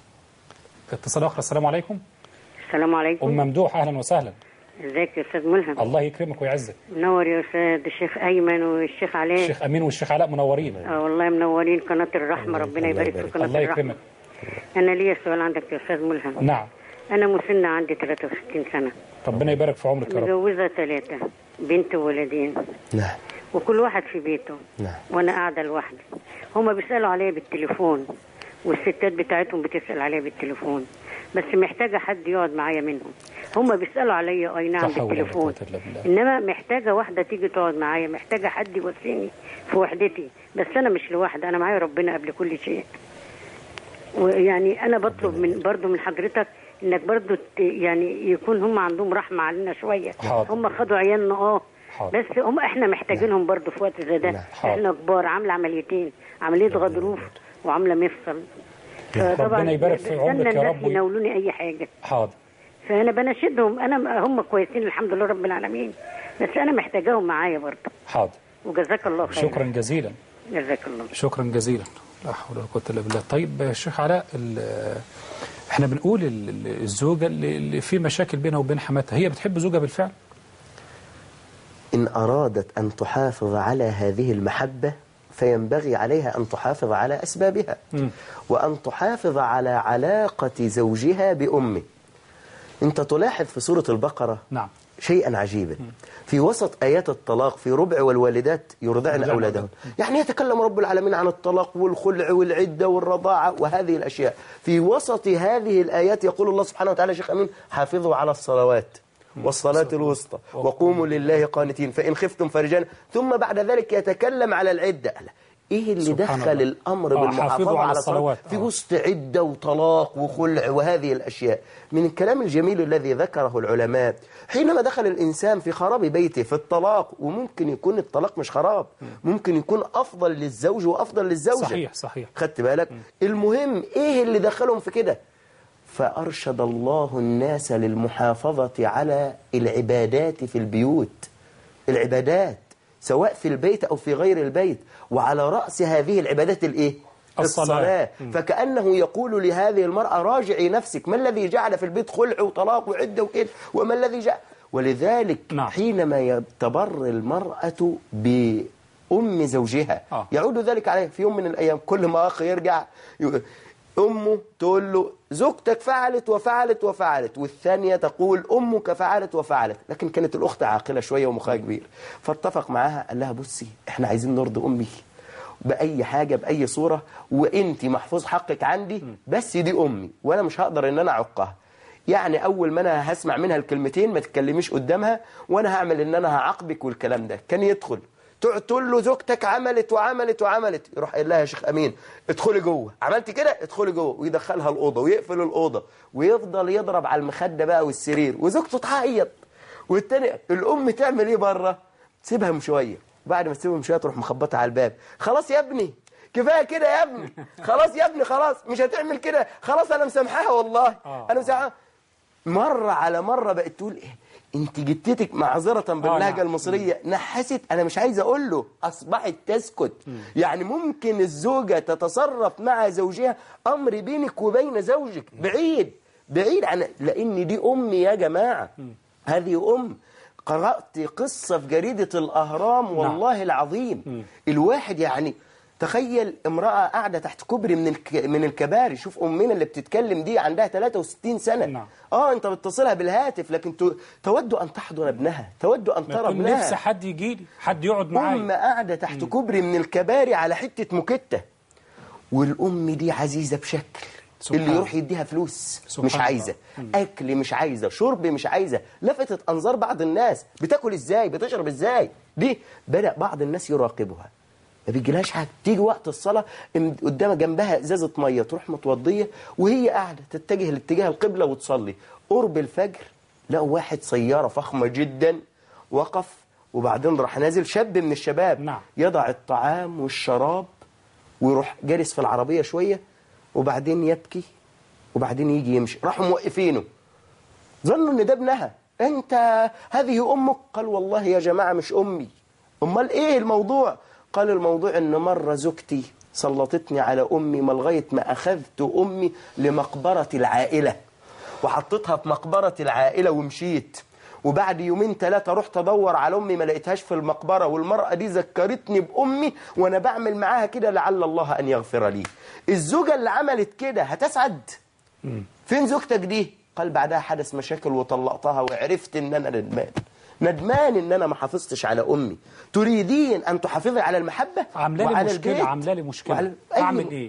A: اتصال اخر السلام عليكم
H: السلام
A: ام
H: عليكم
A: ممدوح اهلا وسهلا
H: ازيك يا استاذ ملهم
A: الله يكرمك ويعزك
H: منور يا استاذ الشيخ ايمن والشيخ علاء
A: الشيخ امين والشيخ علاء منورين
H: اه والله منورين قناه الرحمه ربنا يبارك في قناه
A: الله
H: الرحمه
A: يكرمك
H: انا ليا سؤال عندك يا استاذ ملهم
A: نعم
H: انا مسنه عندي 63 سنه
A: ربنا يبارك في عمرك يا رب
H: متجوزه ثلاثه بنت وولدين
C: نعم
H: وكل واحد في بيته
C: نعم
H: وانا قاعده لوحدي هما بيسالوا عليا بالتليفون والستات بتاعتهم بتسال عليا بالتليفون بس محتاجه حد يقعد معايا منهم هما بيسالوا عليا اي نعم
A: لا حول ولا
H: بالتليفون
A: قوة إلا بالله.
H: انما محتاجه واحده تيجي تقعد معايا محتاجه حد يوصيني في وحدتي بس انا مش لوحدي انا معايا ربنا قبل كل شيء ويعني انا بطلب من برضو من حضرتك انك برضو ت- يعني يكون هم عندهم رحمه علينا شويه
A: حاضر.
H: هم خدوا عيالنا اه
A: حاضر.
H: بس هم احنا محتاجينهم برضو في وقت زي ده
C: نعم.
A: حاضر.
H: احنا كبار عامله عمليتين عمليه غضروف وعامله مفصل فطبعا
A: ربنا يبارك في
H: بستنى
A: عمرك يا
H: الناس
A: رب وي-
H: يناولوني اي حاجه
A: حاضر
H: فانا بناشدهم انا هم كويسين الحمد لله رب العالمين بس انا محتاجاهم معايا برضه
A: حاضر
H: وجزاك الله خير
A: شكرا جزيلا
H: جزاك الله
A: شكرا جزيلا لا حول ولا قوه الا بالله طيب يا شيخ علاء ال- احنا بنقول ال- ال- الزوجه اللي اللي في مشاكل بينها وبين حماتها هي بتحب زوجها بالفعل
C: إن أرادت أن تحافظ على هذه المحبة فينبغي عليها أن تحافظ على أسبابها وأن تحافظ على علاقة زوجها بأمه أنت تلاحظ في سورة البقرة
A: نعم
C: شيئا عجيبا في وسط آيات الطلاق في ربع والوالدات يرضعن
A: يرضعن
C: أولادهن يعني يتكلم رب العالمين عن الطلاق والخلع والعدة والرضاعة وهذه الأشياء في وسط هذه الآيات يقول الله سبحانه وتعالى شيخ أمين حافظوا على الصلوات والصلاة الوسطى وقوموا لله قانتين فإن خفتم فرجالا ثم بعد ذلك يتكلم على العدة إيه اللي
A: سبحان
C: دخل
A: الله.
C: الأمر
A: آه،
C: بالمحافظة
A: حافظوا على
C: على الصلوات
A: الصلوات.
C: في
A: آه.
C: وسط عدة وطلاق وخلع وهذه الأشياء من الكلام الجميل الذي ذكره العلماء حينما دخل الإنسان في خراب بيته في الطلاق وممكن يكون الطلاق مش خراب ممكن يكون أفضل للزوج وأفضل للزوجة
A: صحيح صحيح
C: خدت بالك المهم إيه اللي دخلهم في كده فأرشد الله الناس للمحافظة على العبادات في البيوت العبادات سواء في البيت أو في غير البيت وعلى رأس هذه العبادات الإيه؟
A: الصلاة.
C: فكأنه يقول لهذه المرأة راجعي نفسك ما الذي جعل في البيت خلع وطلاق وعدة وكده وما الذي جعل ولذلك
A: نعم.
C: حينما يتبر المرأة بأم زوجها
A: آه.
C: يعود ذلك عليه في يوم من الأيام كل ما أخ يرجع يقول- أمه تقول له زوجتك فعلت وفعلت وفعلت والثانية تقول أمك فعلت وفعلت لكن كانت الأخت عاقلة شوية ومخها كبير فاتفق معاها قال لها بصي احنا عايزين نرضي أمي بأي حاجة بأي صورة وانت محفوظ حقك عندي بس دي أمي وأنا مش هقدر إن أنا أعقها يعني أول ما أنا هسمع منها الكلمتين ما تتكلميش قدامها وأنا هعمل إن أنا هعاقبك والكلام ده كان يدخل تقعد تقول له زوجتك عملت وعملت وعملت يروح قايل لها يا شيخ امين ادخلي جوه عملت كده ادخلي جوه ويدخلها الاوضه ويقفل الاوضه ويفضل يضرب على المخده بقى والسرير وزوجته تعيط والتاني الام تعمل ايه بره تسيبهم شويه بعد ما تسيبهم شويه تروح مخبطه على الباب خلاص يا ابني كفايه كده يا ابني خلاص يا ابني خلاص مش هتعمل كده خلاص انا مسامحاها والله انا مسامحاها مرة على مرة بقت تقول ايه انت جدتك معذرة باللهجة
A: نعم.
C: المصرية نحست انا مش عايز اقول له اصبحت تسكت يعني ممكن الزوجة تتصرف مع زوجها امر بينك وبين زوجك بعيد بعيد عن لان دي امي يا جماعة هذه ام قرأت قصة في جريدة الأهرام والله العظيم الواحد يعني تخيل امرأة قاعدة تحت كوبري من الك... من الكباري شوف أمنا اللي بتتكلم دي عندها 63 سنة
A: نعم.
C: اه انت بتصلها بالهاتف لكن ت... تود أن تحضن ابنها تود أن ترى
A: لكن نفسي
C: ابنها
A: حد يجي لي حد يقعد
C: أم
A: معايا
C: قاعدة تحت كوبري من الكباري على حتة مكتة والأم دي عزيزة بشكل
A: سبحان
C: اللي يروح يديها فلوس
A: سبحان
C: مش
A: الله.
C: عايزة أكل مش عايزة شرب مش عايزة لفتت أنظار بعض الناس بتاكل إزاي بتشرب إزاي دي بدأ بعض الناس يراقبها ما بيجيلهاش حاجة تيجي وقت الصلاة ام- قدامها جنبها ازازة مية تروح متوضية وهي قاعدة تتجه لاتجاه القبلة وتصلي قرب الفجر لقوا واحد سيارة فخمة جدا وقف وبعدين راح نازل شاب من الشباب
A: نعم.
C: يضع الطعام والشراب ويروح جالس في العربية شوية وبعدين يبكي وبعدين يجي يمشي راحوا موقفينه ظنوا ان ده ابنها انت هذه امك قال والله يا جماعة مش امي امال ايه الموضوع قال الموضوع ان مرة زوجتي سلطتني على امي ما لغايه ما اخذت امي لمقبرة العائلة وحطيتها في مقبرة العائلة ومشيت وبعد يومين ثلاثة رحت ادور على امي ما لقيتهاش في المقبرة والمرأة دي ذكرتني بامي وانا بعمل معاها كده لعل الله ان يغفر لي الزوجة اللي عملت كده هتسعد فين زوجتك دي قال بعدها حدث مشاكل وطلقتها وعرفت ان انا ندمان ندمان ان انا ما حافظتش على امي تريدين ان تحافظي على المحبه
A: عامله لي
C: وعلى
A: مشكله
C: البيت
A: عامله لي مشكله
C: وعلى- أي-
A: اعمل ايه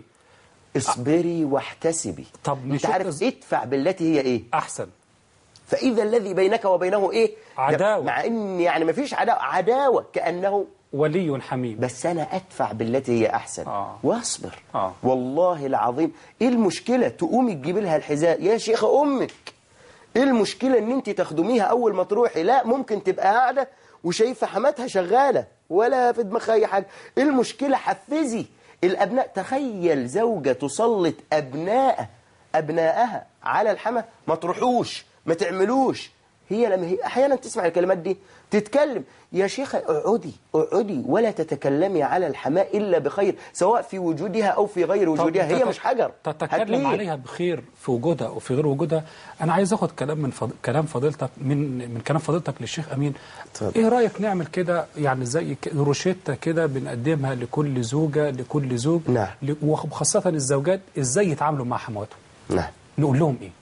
C: اصبري واحتسبي
A: طب
C: انت
A: نشوف
C: عارف
A: إز-
C: ادفع بالتي هي ايه
A: احسن
C: فاذا الذي بينك وبينه ايه
A: عداوة.
C: مع ان يعني ما فيش عداوه عداوه كانه
A: ولي حميم
C: بس انا ادفع بالتي هي احسن
A: آه.
C: واصبر
A: آه.
C: والله العظيم ايه المشكله تقومي تجيبي لها الحذاء يا شيخه امك ايه المشكله ان انت تخدميها اول ما تروحي لا ممكن تبقى قاعده وشايفه حماتها شغاله ولا في دماغها اي حاجه ايه المشكله حفزي الابناء تخيل زوجه تسلط ابناء ابنائها على الحما ما تروحوش ما تعملوش هي لما هي احيانا تسمع الكلمات دي تتكلم يا شيخة اقعدي اقعدي ولا تتكلمي على الحماء الا بخير سواء في وجودها او في غير وجودها هي
A: تت-
C: مش حجر
A: تتكلم
C: هتليه.
A: عليها بخير في وجودها وفي غير وجودها انا عايز اخد كلام من فض... كلام فضيلتك من من كلام فضيلتك للشيخ امين
C: اتفضل.
A: ايه رايك نعمل كده يعني زي ك- روشته كده بنقدمها لكل زوجه لكل زوج
C: نعم.
A: ل- وخاصه الزوجات ازاي يتعاملوا مع حمواتهم
C: نعم
A: نقول لهم ايه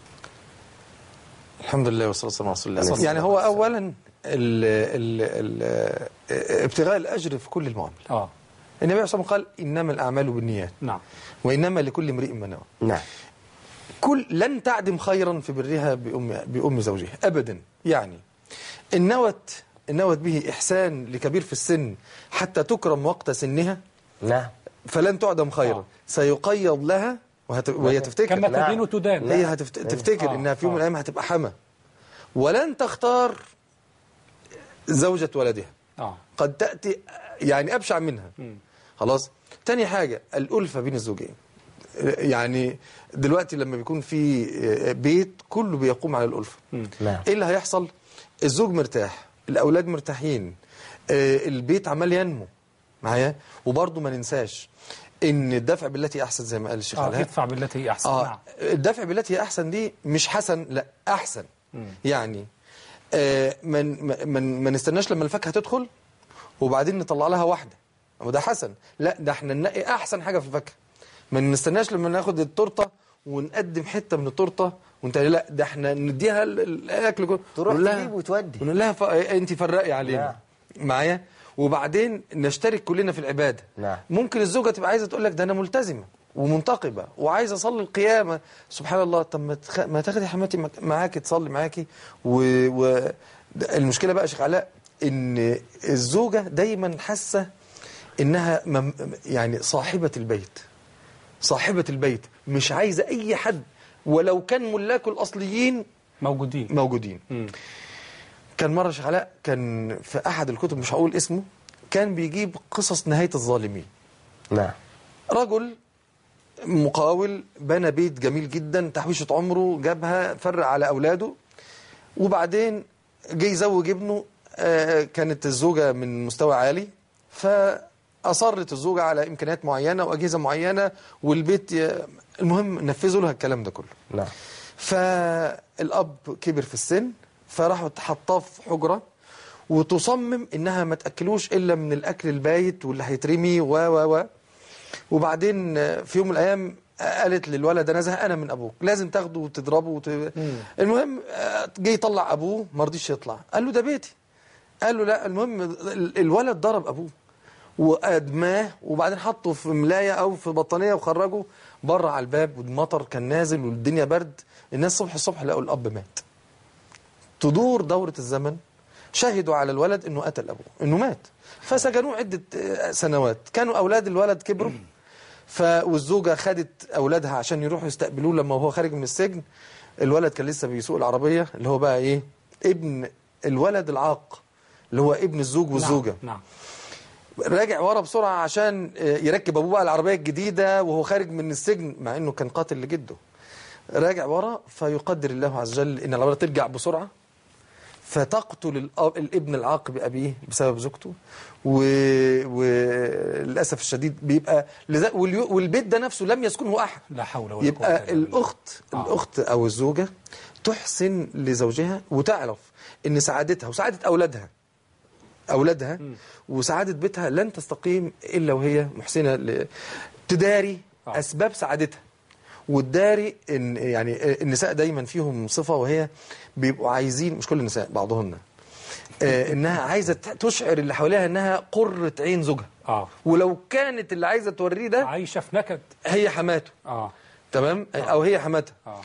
B: الحمد لله والصلاة والسلام على رسول
C: عليه
B: الله
C: الصلاة
B: يعني هو أولا ال ال ال ابتغاء الأجر في كل المعاملة
A: اه
B: النبي عليه الصلاة والسلام قال إنما الأعمال بالنيات
A: نعم
B: وإنما لكل امرئ ما نوى
C: نعم
B: كل لن تعدم خيرا في برها بأم, بأم زوجها أبدا يعني إن نوت إن نوت به إحسان لكبير في السن حتى تكرم وقت سنها
C: نعم
B: فلن تعدم خيرا
A: آه.
B: سيقيض لها وهت... وهي تفتكر
A: كما
C: نعم.
A: تدين تدان
B: هي هتفت... تفتكر
A: آه،
B: انها في يوم
A: آه.
B: من الايام هتبقى حما ولن تختار زوجة ولدها
A: اه
B: قد تأتي يعني أبشع منها
A: مم.
B: خلاص تاني حاجة الألفة بين الزوجين يعني دلوقتي لما بيكون في بيت كله بيقوم على الألفة
C: نعم
B: ايه اللي هيحصل الزوج مرتاح الأولاد مرتاحين آه، البيت عمال ينمو معايا وبرضه ما ننساش ان الدفع بالتي احسن زي ما قال الشيخ
A: اه
B: علاء
A: ادفع بالتي هي احسن
B: اه
A: نعم
B: الدفع بالتي هي احسن دي مش حسن لا احسن يعني آه من من ما نستناش لما الفاكهه تدخل وبعدين نطلع لها واحده وده حسن لا ده احنا ننقي احسن حاجه في الفاكهه ما نستناش لما ناخد التورته ونقدم حته من التورته وانت لا ده احنا نديها ال- الاكل كله
C: تروح
B: نقول لها-
C: تجيب وتودي.
B: ونقول لها ف... انت فرقي علينا معايا وبعدين نشترك كلنا في العباده
C: نعم.
B: ممكن الزوجه تبقى عايزه تقول لك ده انا ملتزمه ومنتقبه وعايزه اصلي القيامه سبحان الله طب ما تخ... ما تاخدي حماتي مك- معاكي تصلي معاكي و... و... ده المشكله بقى يا شيخ علاء ان الزوجه دايما حاسه انها مم... يعني صاحبه البيت صاحبه البيت مش عايزه اي حد ولو كان ملاكه الاصليين
A: موجودين
B: موجودين
A: مم.
B: كان مرة شيخ علاء كان في أحد الكتب مش هقول اسمه كان بيجيب قصص نهاية الظالمين
C: نعم
B: رجل مقاول بنى بيت جميل جدا تحويشة عمره جابها فرق على أولاده وبعدين جه يزوج ابنه آه، كانت الزوجة من مستوى عالي فأصرت الزوجة على إمكانيات معينة وأجهزة معينة والبيت ي- المهم نفذوا لها الكلام ده كله
C: نعم
B: فالاب كبر في السن فراحوا حطاه في حجره وتصمم انها ما تاكلوش الا من الاكل البايت واللي هيترمي و و و وبعدين في يوم من الايام قالت للولد انا زهقانه من ابوك لازم تاخده وتضربه وت... المهم آه، جه يطلع ابوه ما رضيش يطلع قال له ده بيتي قال له لا المهم ال- الولد ضرب ابوه وادماه وبعدين حطه في ملايه او في بطانيه وخرجه بره على الباب والمطر كان نازل والدنيا برد الناس صبح الصبح لقوا الاب مات تدور دورة الزمن شهدوا على الولد انه قتل ابوه انه مات فسجنوه عدة آه، سنوات كانوا اولاد الولد كبروا ف والزوجة خدت اولادها عشان يروحوا يستقبلوه لما هو خارج من السجن الولد كان لسه بيسوق العربية اللي هو بقى ايه ابن الولد العاق اللي هو ابن الزوج والزوجة
A: نعم
B: راجع ورا بسرعة عشان آه، يركب أبوه بقى العربية الجديدة وهو خارج من السجن مع أنه كان قاتل لجده راجع ورا فيقدر الله عز وجل أن العربية ترجع بسرعة فتقتل الأب- الابن العاق بأبيه بسبب زوجته و- وللأسف الشديد بيبقى لذا- واليو- والبيت ده نفسه لم يسكنه أحد
A: لا حول ولا قوة إلا
B: يبقى
A: بالله.
B: الأخت الأخت أو الزوجة تحسن لزوجها وتعرف أن سعادتها وسعادة أولادها أولادها وسعادة بيتها لن تستقيم إلا وهي محسنة ل... تداري
A: آه.
B: أسباب سعادتها والداري إن يعني النساء دايما فيهم صفة وهي بيبقوا عايزين مش كل النساء بعضهن آه، إنها عايزة تشعر اللي حواليها إنها قرة عين زوجها
A: اه
B: ولو كانت اللي عايزة توريه ده
A: عايشة في نكد
B: هي حماته
A: اه
B: تمام أو هي حماتها
A: آه.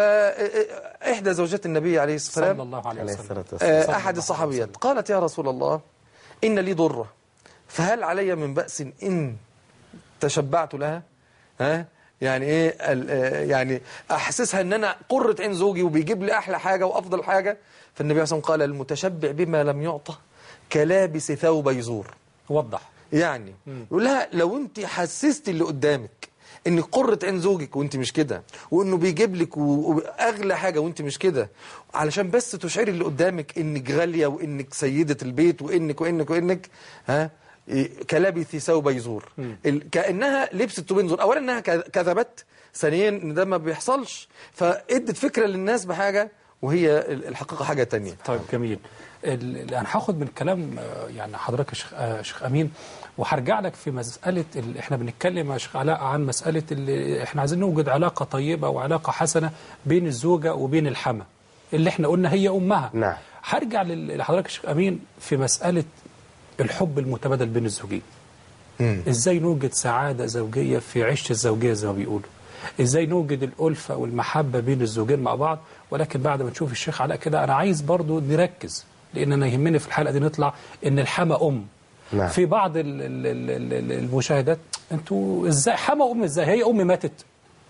B: فإحدى زوجات النبي عليه الصلاة والسلام
A: صلى الله عليه
C: عليه
A: وسلم
C: الصلاة والسلام
B: آه، أحد الصحابيات قالت يا رسول الله إن لي ضرة فهل علي من بأس إن تشبعت لها ها يعني ايه ال- آه، يعني احسسها ان انا قرة عين زوجي وبيجيب لي احلى حاجة وافضل حاجة فالنبي عليه الصلاة والسلام قال المتشبع بما لم يعطى كلابس ثوب يزور
A: وضح
B: يعني يقول لها لو انت حسست اللي قدامك انك قرة عين زوجك وانت مش كده وانه بيجيب لك و- واغلى حاجة وانت مش كده علشان بس تشعري اللي قدامك انك غالية وانك سيدة البيت وانك وانك وانك ها إيه، كلبث ثوب يزور ال- كانها لبست ثوب يزور اولا انها كذ- كذبت ثانيا ان ده ما بيحصلش فادت فكره للناس بحاجه وهي ال- الحقيقه حاجه تانية
A: طيب جميل ال- ال- انا هاخد من كلام آه، يعني حضرتك يا شيخ آه، شيخ امين وهرجع لك في مساله ال- احنا بنتكلم يا شيخ علاء عن مساله اللي احنا عايزين نوجد علاقه طيبه وعلاقه حسنه بين الزوجه وبين الحما اللي احنا قلنا هي امها
C: نعم.
A: هرجع لل- لحضرتك يا شيخ امين في مساله الحب المتبادل بين الزوجين ازاي نوجد سعاده زوجيه في عيشه الزوجيه زي ما بيقولوا ازاي نوجد الالفه والمحبه بين الزوجين مع بعض ولكن بعد ما نشوف الشيخ علاء كده انا عايز برضو نركز لان انا يهمني في الحلقه دي نطلع ان الحما ام
C: نعم.
A: في بعض ال- ال- ال- ال- المشاهدات انتوا ازاي حما ام ازاي هي ام ماتت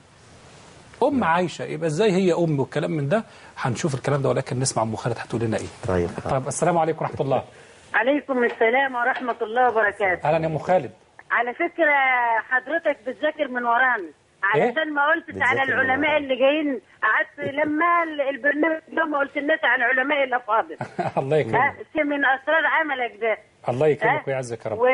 A: ام عايشه يبقى ازاي هي ام والكلام من ده هنشوف الكلام ده ولكن نسمع ام خالد هتقول لنا ايه
C: طيب
A: طيب السلام عليكم ورحمه الله
I: عليكم السلام ورحمة الله وبركاته
A: اهلا يا ام خالد
I: على فكرة حضرتك بتذاكر من ورانا علشان ما قلتش على
C: بتذاكر من
I: العلماء
C: ورانا.
I: اللي جايين قعدت لما ال- البرنامج ده ما قلت لناس عن العلماء الافاضل
A: الله
I: ها
A: يكرمك
I: شيء من اسرار عملك ده
A: الله يكرمك
I: ها؟
A: ويعزك يا رب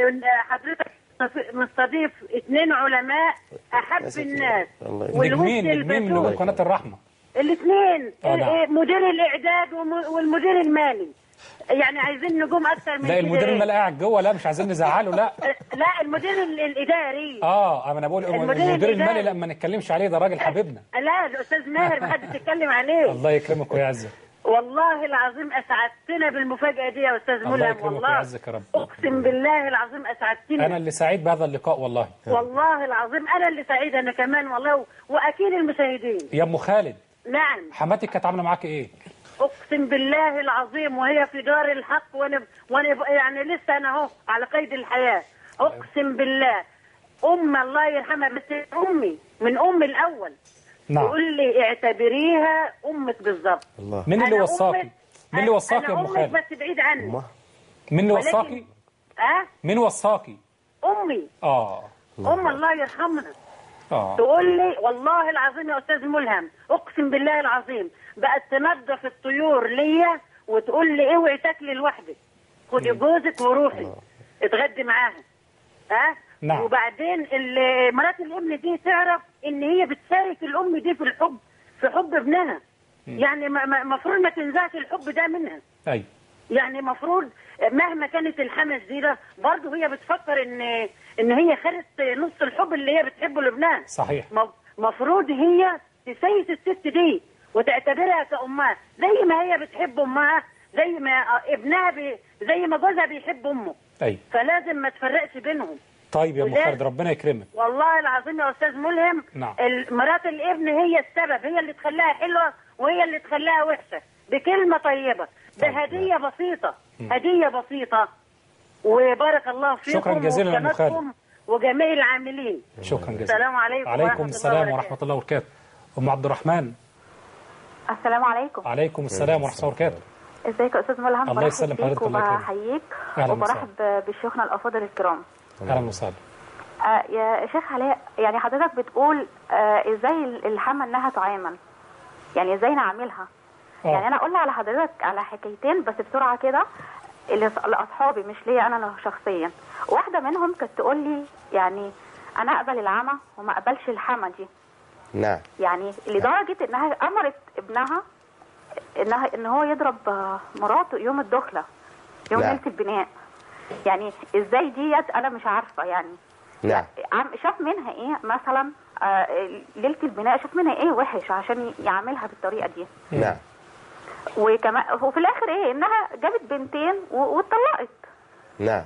I: وحضرتك مستضيف اثنين علماء احب
C: ساتر.
I: الناس
C: الله يكرمك.
A: نجمين نجمين من
I: البتول.
A: نجوم قناه الرحمه
I: الاثنين
A: آه، نعم.
I: مدير الاعداد وم- والمدير المالي يعني عايزين نجوم اكتر من
A: لا
I: كده
A: المدير
I: إيه؟
A: المالي قاعد جوه لا مش عايزين نزعله لا
I: لا المدير ال- الاداري
A: اه انا بقول
I: المدير
A: المدير المالي
I: الإداري.
A: لا ما نتكلمش عليه ده راجل حبيبنا
I: لا الاستاذ ماهر ما حدش يتكلم عليه
A: الله يكرمك ويعزك
I: والله العظيم اسعدتنا بالمفاجاه دي يا استاذ
A: الله
I: ملهم
A: يكرمك
I: والله
A: ويعزك يا رب
I: اقسم بالله العظيم اسعدتنا
A: انا اللي سعيد بهذا اللقاء والله
I: والله العظيم انا اللي سعيده انا كمان والله و- واكيد المشاهدين
A: يا ام خالد
I: نعم
A: حماتك كانت عامله معاك ايه
I: اقسم بالله العظيم وهي في دار الحق وانا وانا ب- يعني لسه انا اهو على قيد الحياه اقسم بالله ام الله يرحمها بس امي من امي الاول
A: نعم
I: تقول لي اعتبريها امك بالظبط
C: الله
A: مين اللي
I: أنا
A: وصاكي
I: أمك-
A: مين اللي وصاكي يا
I: أنا
A: ام
I: أمك
A: خالد
I: بس بعيد عني
C: أمه.
A: مين اللي
I: ولكن-
A: وصاكي
I: أه؟
A: مين وصاكي
I: أمي
A: اه
I: أم الله يرحمها
A: اه
I: تقول لي والله العظيم يا أستاذ ملهم أقسم بالله العظيم بقت تنظف الطيور ليا وتقول لي اوعي تاكلي لوحدك خدي جوزك وروحي اتغدي معاها ها
A: نعم.
I: وبعدين ال- مرات الابن دي تعرف ان هي بتشارك الام دي في الحب في حب ابنها يعني المفروض ما تنزعش الحب ده منها
A: ايوه
I: يعني مفروض مهما كانت الحما شديده برضه هي بتفكر ان ان هي خدت نص الحب اللي هي بتحبه لابنها
A: صحيح
I: مفروض هي تسيس الست دي وتعتبرها كأمها زي ما هي بتحب أمها زي ما ابنها بي زي ما جوزها بيحب أمه
A: ايوه
I: فلازم ما تفرقش بينهم
A: طيب يا ام
I: وده-
A: خالد ربنا يكرمك
I: والله العظيم يا أستاذ ملهم
A: نعم.
I: ال- مرات الابن هي السبب هي اللي تخليها حلوة وهي اللي تخليها وحشة بكلمة طيبة بهدية بسيطة هدية بسيطة وبارك الله فيكم
A: شكراً جزيلاً يا أم خالد.
I: وقناتكم وجميع العاملين
A: شكرا جزيلا
I: السلام عليكم ورحمة
A: عليكم
I: الله
A: السلام
I: وبركاته.
A: ورحمه الله وبركاته ام عبد الرحمن
E: السلام عليكم
A: عليكم السلام ورحمه الله وبركاته
E: ازيك يا استاذ ملهم
A: الله
E: برحب
A: يسلم
E: بيك
A: حضرتك، الله يكرمك.
E: وبحييك
A: أهلاً
E: وبرحب بشيوخنا الافاضل الكرام
A: اهلا وسهلا
E: آه يا شيخ علاء يعني حضرتك بتقول آه ازاي الحما انها تعامل يعني ازاي نعاملها يعني
A: اه
E: انا اقول على حضرتك على حكايتين بس بسرعه كده اللي لاصحابي مش ليا انا أنا شخصيا واحده منهم كانت تقول لي يعني انا اقبل العمى وما اقبلش الحما دي
C: نعم
E: يعني لدرجه انها امرت ابنها انها ان هو يضرب آه، مراته يوم الدخله يوم
C: لا.
E: ليله البناء يعني ازاي ديت انا مش عارفه يعني
C: نعم
E: عم شاف منها ايه مثلا آه، ليله البناء شاف منها ايه وحش عشان يعملها بالطريقه دي
C: نعم
E: وكمان وفي الاخر ايه انها جابت بنتين و- واتطلقت
C: نعم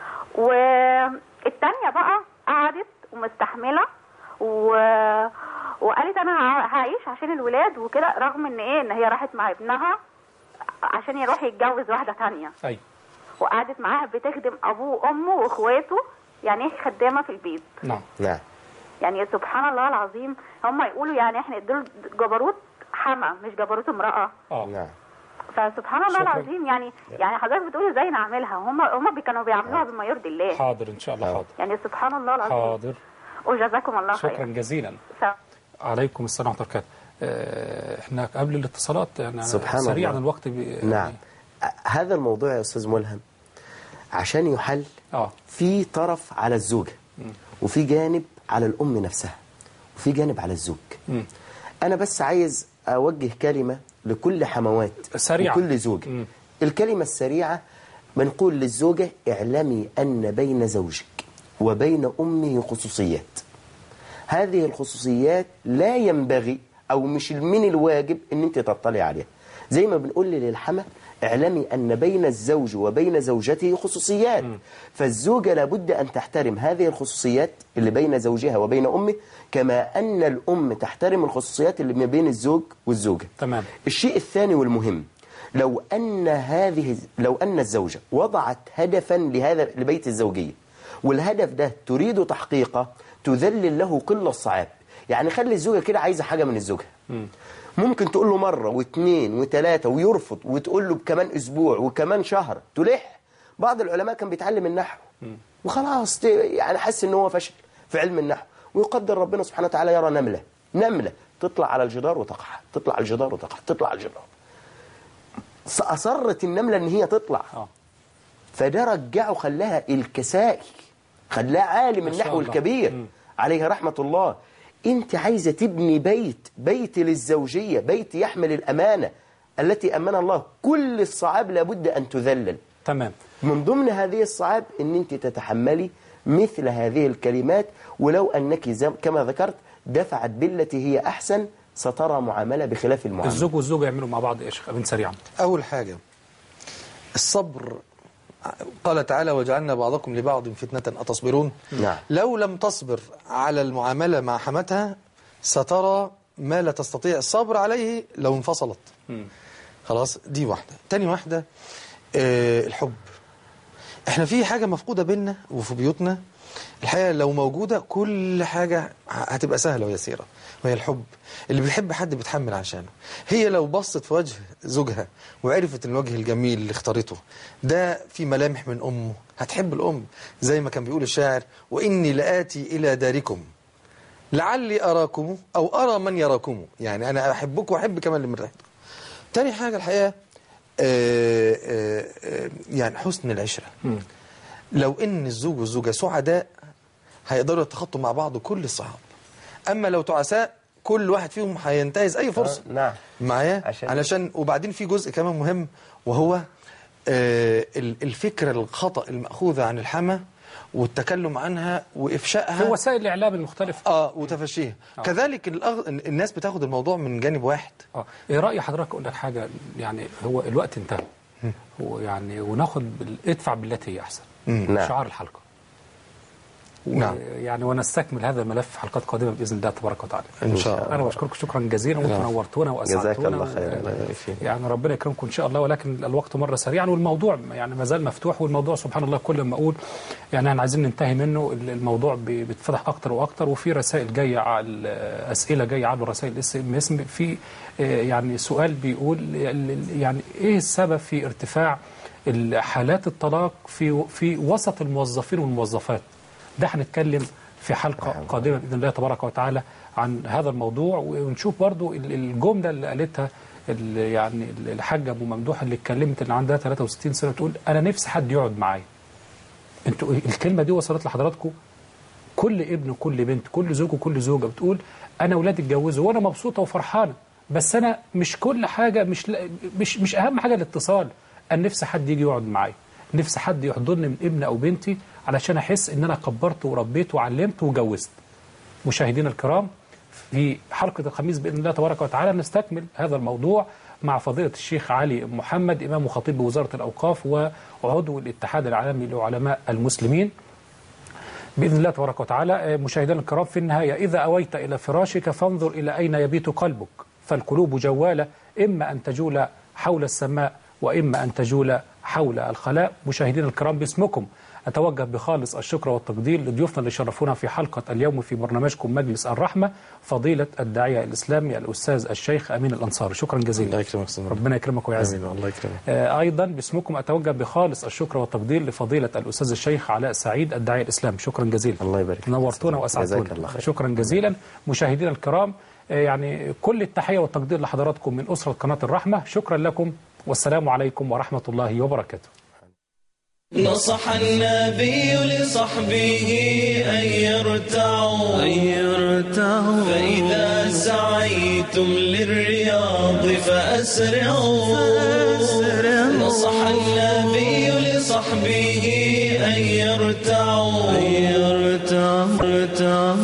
E: والتانية بقى قعدت ومستحملة و... وقالت انا ه- هعيش عشان الولاد وكده رغم ان ايه ان هي راحت مع ابنها عشان يروح يتجوز واحدة تانية
A: ايوه
E: وقعدت معاها بتخدم ابوه وامه واخواته يعني ايه خدامة في البيت
A: نعم
C: نعم
E: يعني سبحان الله العظيم هم يقولوا يعني احنا دول جبروت حما مش جبروت امرأة
A: اه
C: نعم
E: فسبحان الله
A: شكراً.
E: العظيم يعني يعني حضرتك بتقولي ازاي نعملها هم هم كانوا بيعملوها بما يرضي الله
A: حاضر ان شاء الله حاضر
E: يعني سبحان الله العظيم
A: حاضر
E: وجزاكم الله
A: شكرا
E: خير
A: جزيلا
E: سلام.
A: عليكم السلام ورحمه الله وبركاته آه، احنا قبل الاتصالات يعني
C: سبحان
A: سريعا
C: الله.
A: الوقت بي...
C: نعم هذا الموضوع يا أستاذ ملهم عشان يحل
A: اه
C: في طرف على الزوجة وفي جانب على الأم نفسها وفي جانب على الزوج
A: مم.
C: أنا بس عايز أوجه كلمة لكل حموات
A: سريعة.
C: لكل زوج
A: مم.
C: الكلمة السريعة بنقول للزوجة اعلمي أن بين زوجك وبين أمه خصوصيات هذه الخصوصيات لا ينبغي أو مش من الواجب أن أنت تطلع عليها زي ما بنقول للحمى اعلمي أن بين الزوج وبين زوجته خصوصيات فالزوجة لابد أن تحترم هذه الخصوصيات اللي بين زوجها وبين أمه كما أن الأم تحترم الخصوصيات اللي ما بين الزوج والزوجة
A: تمام
C: الشيء الثاني والمهم لو أن هذه لو أن الزوجة وضعت هدفا لهذا لبيت الزوجية والهدف ده تريد تحقيقه تذلل له كل الصعاب يعني خلي الزوجة كده عايزة حاجة من الزوجة ممكن تقول له مرة واثنين وثلاثة ويرفض وتقول له كمان أسبوع وكمان شهر تلح بعض العلماء كان بيتعلم النحو وخلاص ت- يعني حس ان هو فشل في علم النحو ويقدر ربنا سبحانه وتعالى يرى نملة نملة تطلع على الجدار وتقع تطلع على الجدار وتقع تطلع على الجدار أصرت النملة ان هي تطلع
A: اه
C: فده رجعه خلاها الكسائي خلاها عالم
A: ما شاء
C: النحو
A: الله.
C: الكبير
A: مم.
C: عليه رحمة الله انت عايزة تبني بيت بيت للزوجية بيت يحمل الأمانة التي أمن الله كل الصعاب لابد أن تذلل
A: تمام
C: من ضمن هذه الصعاب ان انت تتحملي مثل هذه الكلمات ولو انك زم- كما ذكرت دفعت بالتي هي احسن سترى معامله بخلاف المعامله
A: الزوج والزوجه يعملوا مع بعض ايش بنت سريعا
B: أول حاجة الصبر قال تعالى وجعلنا بعضكم لبعض فتنة أتصبرون
C: نعم.
B: لو لم تصبر على المعاملة مع حماتها سترى ما لا تستطيع الصبر عليه لو انفصلت خلاص دي واحدة تاني واحدة آه الحب احنا في حاجة مفقودة بيننا وفي بيوتنا الحقيقة لو موجودة كل حاجة هتبقى سهلة ويسيرة وهي الحب اللي بيحب حد بيتحمل عشانه هي لو بصت في وجه زوجها وعرفت الوجه الجميل اللي اختارته ده في ملامح من أمه هتحب الأم زي ما كان بيقول الشاعر وإني لآتي إلى داركم لعلي أراكم أو أرى من يراكم يعني أنا أحبكم وأحب كمان اللي من ريحتكم تاني حاجة الحقيقة آه، آه، آه، يعني حسن العشرة لو ان الزوج والزوجة سعداء هيقدروا يتخطوا مع بعض كل الصعاب اما لو تعساء كل واحد فيهم هينتهز اي فرصة
C: آه، نعم
B: معايا
C: عشان-
B: علشان وبعدين في جزء كمان مهم وهو آه، ال- الفكرة الخطأ المأخوذة عن الحما والتكلم عنها وإفشائها
A: في وسائل الاعلام المختلفه
B: اه وتفشيها كذلك الأغ... الناس بتاخد الموضوع من جانب واحد
A: اه ايه راي حضرتك اقول لك حاجه يعني هو الوقت انتهى ويعني وناخد بال... ادفع بالتي هي احسن
C: نعم.
A: شعار الحلقه
B: نعم.
A: يعني ونستكمل هذا الملف في حلقات قادمه باذن الله تبارك وتعالى
B: إن شاء الله.
A: انا بشكركم شكرا جزيلا وانتم
B: نعم.
A: نورتونا واسعدتونا
C: جزاك الله خير.
A: و-
C: الله يبارك فيك.
A: يعني ربنا يكرمكم ان شاء الله ولكن الوقت مر سريعا والموضوع يعني ما زال مفتوح والموضوع سبحان الله كل ما اقول يعني احنا عايزين ننتهي منه الموضوع بي- بيتفتح اكتر واكتر وفي رسائل جايه على اسئله جايه على رسائل اس ام اس في آه، يعني سؤال بيقول يعني ايه السبب في ارتفاع حالات الطلاق في في وسط الموظفين والموظفات ده هنتكلم في حلقة قادمة بإذن الله تبارك وتعالى عن هذا الموضوع ونشوف برضو ال- الجملة اللي قالتها ال- يعني الحاجة أبو ممدوح اللي اتكلمت اللي عندها 63 سنة بتقول أنا نفسي حد يقعد معايا انتوا الكلمة دي وصلت لحضراتكم كل ابن وكل بنت كل زوج وكل زوجة بتقول أنا أولادي اتجوزوا وأنا مبسوطة وفرحانة بس أنا مش كل حاجة مش لا- مش مش أهم حاجة الاتصال أنا نفسي حد يجي يقعد معايا نفسي حد يحضني من ابن أو بنتي علشان أحس إن أنا كبرت وربيت وعلمت وجوزت مشاهدينا الكرام في حلقة الخميس بإذن الله تبارك وتعالى نستكمل هذا الموضوع مع فضيلة الشيخ علي محمد إمام وخطيب بوزارة الأوقاف وعضو الاتحاد العالمي لعلماء المسلمين بإذن الله تبارك وتعالى آه، مشاهدينا الكرام في النهاية إذا أويت إلى فراشك فانظر إلى أين يبيت قلبك فالقلوب جوالة إما أن تجول حول السماء وإما أن تجول حول الخلاء مشاهدينا الكرام باسمكم أتوجه بخالص الشكر والتقدير لضيوفنا اللي شرفونا في حلقة اليوم في برنامجكم مجلس الرحمة فضيلة الداعية الإسلامي الأستاذ الشيخ أمين الأنصاري شكرا جزيلا
B: الله يكرمك أستاذ مرحبا.
A: ربنا يكرمك ويعزك
B: امين الله يكرمك
A: آه، أيضا باسمكم أتوجه بخالص الشكر والتقدير لفضيلة الأستاذ الشيخ علاء سعيد الداعية الإسلامي شكرا جزيلا
C: الله يبارك فيك.
A: نورتونا
C: جزاك
A: وأسعدتونا
C: الله خير.
A: شكرا جزيلا مشاهدينا الكرام آه، يعني كل التحية والتقدير لحضراتكم من أسرة قناة الرحمة شكرا لكم والسلام عليكم ورحمة الله وبركاته
J: نصح النبي لصحبه أن يرتعوا, أن يرتعوا فإذا سعيتم للرياض فأسرعوا, فأسرعوا نصح النبي لصحبه أن يرتعوا, أن يرتعوا